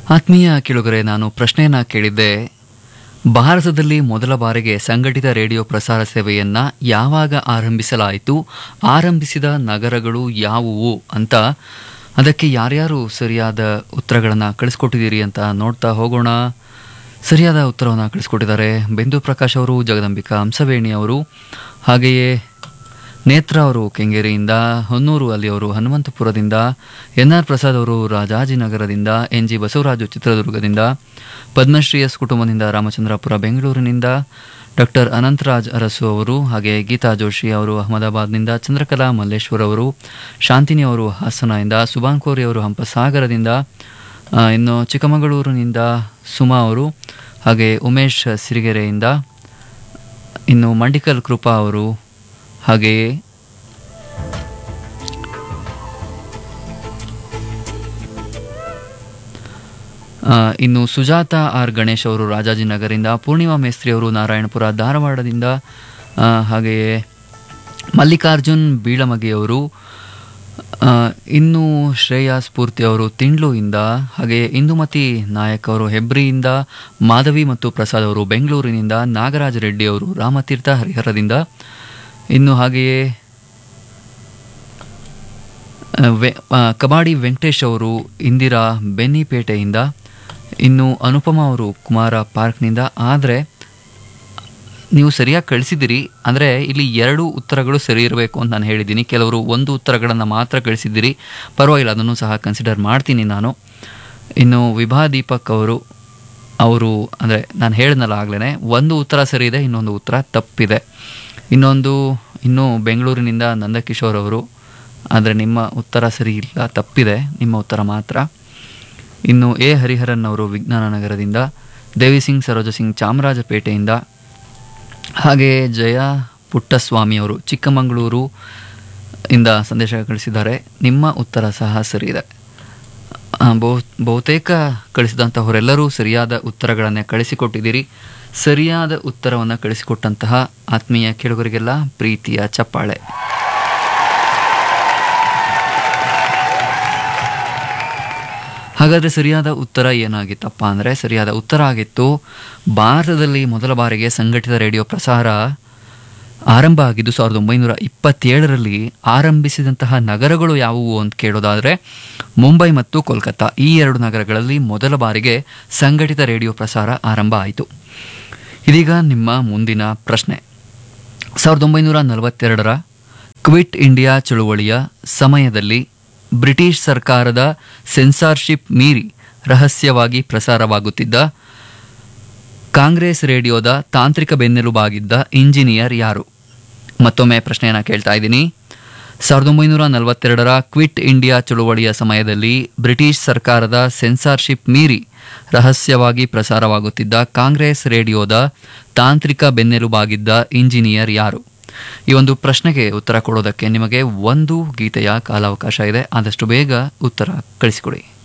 ಆತ್ಮೀಯ ಕೇಳುಗರೆ ನಾನು ಪ್ರಶ್ನೆಯನ್ನ ಕೇಳಿದ್ದೆ ಭಾರತದಲ್ಲಿ ಮೊದಲ ಬಾರಿಗೆ ಸಂಘಟಿತ ರೇಡಿಯೋ ಪ್ರಸಾರ ಸೇವೆಯನ್ನ ಯಾವಾಗ ಆರಂಭಿಸಲಾಯಿತು ಆರಂಭಿಸಿದ ನಗರಗಳು ಯಾವುವು ಅಂತ ಅದಕ್ಕೆ ಯಾರ್ಯಾರು ಸರಿಯಾದ ಉತ್ತರಗಳನ್ನು ಕಳಿಸ್ಕೊಟ್ಟಿದ್ದೀರಿ ಅಂತ ನೋಡ್ತಾ ಹೋಗೋಣ ಸರಿಯಾದ ಉತ್ತರವನ್ನು ಕಳಿಸ್ಕೊಟ್ಟಿದ್ದಾರೆ ಬೆಂದು ಪ್ರಕಾಶ್ ಅವರು ಜಗದಂಬಿಕಾ ಹಂಸವೇಣಿ ಅವರು ಹಾಗೆಯೇ ನೇತ್ರ ಅವರು ಕೆಂಗೇರಿಯಿಂದ ಹೊನ್ನೂರು ಅಲ್ಲಿ ಅವರು ಹನುಮಂತಪುರದಿಂದ ಎನ್ ಆರ್ ಪ್ರಸಾದ್ ಅವರು ರಾಜಾಜಿನಗರದಿಂದ ಎನ್ ಜಿ ಬಸವರಾಜು ಚಿತ್ರದುರ್ಗದಿಂದ ಪದ್ಮಶ್ರೀ ಎಸ್ ಕುಟುಂಬದಿಂದ ರಾಮಚಂದ್ರಪುರ ಬೆಂಗಳೂರಿನಿಂದ ಡಾಕ್ಟರ್ ಅನಂತರಾಜ್ ಅರಸು ಅವರು ಹಾಗೆ ಗೀತಾ ಜೋಶಿ ಅವರು ಅಹಮದಾಬಾದ್ನಿಂದ ಚಂದ್ರಕಲಾ ಮಲ್ಲೇಶ್ವರ್ ಅವರು ಶಾಂತಿನಿ ಅವರು ಹಾಸನದಿಂದ ಸುಭಾನ್ ಕೋರಿ ಅವರು ಹಂಪಸಾಗರದಿಂದ ಆ, ಇನ್ನು ಚಿಕ್ಕಮಗಳೂರಿನಿಂದ ಸುಮಾ ಅವರು ಹಾಗೆ ಉಮೇಶ್ ಸಿರಿಗೆರೆಯಿಂದ ಇನ್ನು ಮಂಡಿಕಲ್ ಕೃಪಾ ಅವರು ಹಾಗೆಯೇ ಆ, ಇನ್ನು ಸುಜಾತ ಆರ್ ಗಣೇಶ್ ಅವರು ರಾಜಾಜಿನಗರಿಂದ ಪೂರ್ಣಿಮಾ ಮೇಸ್ತ್ರಿ ಅವರು ನಾರಾಯಣಪುರ ಧಾರವಾಡದಿಂದ ಆ, ಹಾಗೆಯೇ ಮಲ್ಲಿಕಾರ್ಜುನ್ ಬೀಳಮಗಿ ಅವರು ಆ, ಇನ್ನು ಶ್ರೇಯಾ ಸ್ಫೂರ್ತಿ ಅವರು ತಿಂಡ್ಲುಯಿಂದ ಹಾಗೆ ಇಂದುಮತಿ ನಾಯಕ್ ಅವರು ಹೆಬ್ರಿಯಿಂದ ಮಾಧವಿ ಮತ್ತು ಪ್ರಸಾದ್ ಅವರು ಬೆಂಗಳೂರಿನಿಂದ ನಾಗರಾಜ್ ರೆಡ್ಡಿ ಅವರು ರಾಮತೀರ್ಥ ಹರಿಹರದಿಂದ ಇನ್ನು ಹಾಗೆಯೇ ಆ, ವೆ ಆ, ಕಬಾಡಿ ವೆಂಕಟೇಶ್ ಅವರು ಇಂದಿರಾ ಬೆನ್ನಿಪೇಟೆಯಿಂದ ಇನ್ನು ಅನುಪಮ ಅವರು ಕುಮಾರ ಪಾರ್ಕ್ನಿಂದ ಆದರೆ ನೀವು ಸರಿಯಾಗಿ ಕಳಿಸಿದ್ದೀರಿ ಅಂದರೆ ಇಲ್ಲಿ ಎರಡು ಉತ್ತರಗಳು ಸರಿ ಇರಬೇಕು ಅಂತ ನಾನು ಹೇಳಿದ್ದೀನಿ ಕೆಲವರು ಒಂದು ಉತ್ತರಗಳನ್ನು ಮಾತ್ರ ಕಳಿಸಿದ್ದೀರಿ ಪರವಾಗಿಲ್ಲ ಅದನ್ನು ಸಹ ಕನ್ಸಿಡರ್ ಮಾಡ್ತೀನಿ ನಾನು ಇನ್ನು ವಿಭಾ ದೀಪಕ್ ಅವರು ಅವರು ಅಂದರೆ ನಾನು ಹೇಳಿದ್ನಲ್ಲ ಆಗ್ಲೇ ಒಂದು ಉತ್ತರ ಸರಿ ಇದೆ ಇನ್ನೊಂದು ಉತ್ತರ ತಪ್ಪಿದೆ ಇನ್ನೊಂದು ಇನ್ನು ಬೆಂಗಳೂರಿನಿಂದ ನಂದಕಿಶೋರ್ ಅವರು ಆದರೆ ನಿಮ್ಮ ಉತ್ತರ ಸರಿ ಇಲ್ಲ ತಪ್ಪಿದೆ ನಿಮ್ಮ ಉತ್ತರ ಮಾತ್ರ ಇನ್ನು ಎ ಹರಿಹರನ್ ಅವರು ವಿಜ್ಞಾನ ನಗರದಿಂದ ದೇವಿ ಸಿಂಗ್ ಸರೋಜ ಸಿಂಗ್ ಚಾಮರಾಜಪೇಟೆಯಿಂದ ಹಾಗೆಯೇ ಜಯ ಪುಟ್ಟಸ್ವಾಮಿ ಅವರು ಚಿಕ್ಕಮಗಳೂರು ಇಂದ ಸಂದೇಶ ಕಳಿಸಿದ್ದಾರೆ ನಿಮ್ಮ ಉತ್ತರ ಸಹ ಸರಿ ಇದೆ ಆ, ಬಹು ಬಹುತೇಕ ಕಳಿಸಿದಂತಹವರೆಲ್ಲರೂ ಸರಿಯಾದ ಉತ್ತರಗಳನ್ನೇ ಕಳಿಸಿಕೊಟ್ಟಿದ್ದೀರಿ ಸರಿಯಾದ ಉತ್ತರವನ್ನು ಕಳಿಸಿಕೊಟ್ಟಂತಹ ಆತ್ಮೀಯ ಕೇಳುಗರಿಗೆಲ್ಲ ಪ್ರೀತಿಯ ಚಪ್ಪಾಳೆ ಹಾಗಾದರೆ ಸರಿಯಾದ ಉತ್ತರ ಏನಾಗಿತ್ತಪ್ಪ ಅಂದರೆ ಸರಿಯಾದ ಉತ್ತರ ಆಗಿತ್ತು ಭಾರತದಲ್ಲಿ ಮೊದಲ ಬಾರಿಗೆ ಸಂಘಟಿತ ರೇಡಿಯೋ ಪ್ರಸಾರ ಆರಂಭ ಆಗಿದ್ದು ಸಾವಿರದ ಒಂಬೈನೂರ ಇಪ್ಪತ್ತೇಳರಲ್ಲಿ ಆರಂಭಿಸಿದಂತಹ ನಗರಗಳು ಯಾವುವು ಅಂತ ಕೇಳೋದಾದರೆ ಮುಂಬೈ ಮತ್ತು ಕೋಲ್ಕತ್ತಾ ಈ ಎರಡು ನಗರಗಳಲ್ಲಿ ಮೊದಲ ಬಾರಿಗೆ ಸಂಘಟಿತ ರೇಡಿಯೋ ಪ್ರಸಾರ ಆರಂಭ ಆಯಿತು ಇದೀಗ ನಿಮ್ಮ ಮುಂದಿನ ಪ್ರಶ್ನೆ ಸಾವಿರದ ಒಂಬೈನೂರ ನಲವತ್ತೆರಡರ ಕ್ವಿಟ್ ಇಂಡಿಯಾ ಚಳುವಳಿಯ ಸಮಯದಲ್ಲಿ ಬ್ರಿಟಿಷ್ ಸರ್ಕಾರದ ಸೆನ್ಸಾರ್ಶಿಪ್ ಮೀರಿ ರಹಸ್ಯವಾಗಿ ಪ್ರಸಾರವಾಗುತ್ತಿದ್ದ ಕಾಂಗ್ರೆಸ್ ರೇಡಿಯೋದ ತಾಂತ್ರಿಕ ಬೆನ್ನೆಲುಬಾಗಿದ್ದ ಇಂಜಿನಿಯರ್ ಯಾರು ಮತ್ತೊಮ್ಮೆ ಪ್ರಶ್ನೆಯನ್ನು ಕೇಳ್ತಾ ಇದ್ದೀನಿ ಸಾವಿರದ ಒಂಬೈನೂರ ನಲವತ್ತೆರಡರ ಕ್ವಿಟ್ ಇಂಡಿಯಾ ಚಳುವಳಿಯ ಸಮಯದಲ್ಲಿ ಬ್ರಿಟಿಷ್ ಸರ್ಕಾರದ ಸೆನ್ಸಾರ್ಶಿಪ್ ಮೀರಿ ರಹಸ್ಯವಾಗಿ ಪ್ರಸಾರವಾಗುತ್ತಿದ್ದ ಕಾಂಗ್ರೆಸ್ ರೇಡಿಯೋದ ತಾಂತ್ರಿಕ ಬೆನ್ನೆಲುಬಾಗಿದ್ದ ಇಂಜಿನಿಯರ್ ಯಾರು ಈ ಒಂದು ಪ್ರಶ್ನೆಗೆ ಉತ್ತರ ಕೊಡೋದಕ್ಕೆ ನಿಮಗೆ ಒಂದು ಗೀತೆಯ ಕಾಲಾವಕಾಶ ಇದೆ ಆದಷ್ಟು ಬೇಗ ಉತ್ತರ ಕಳಿಸಿಕೊಡಿ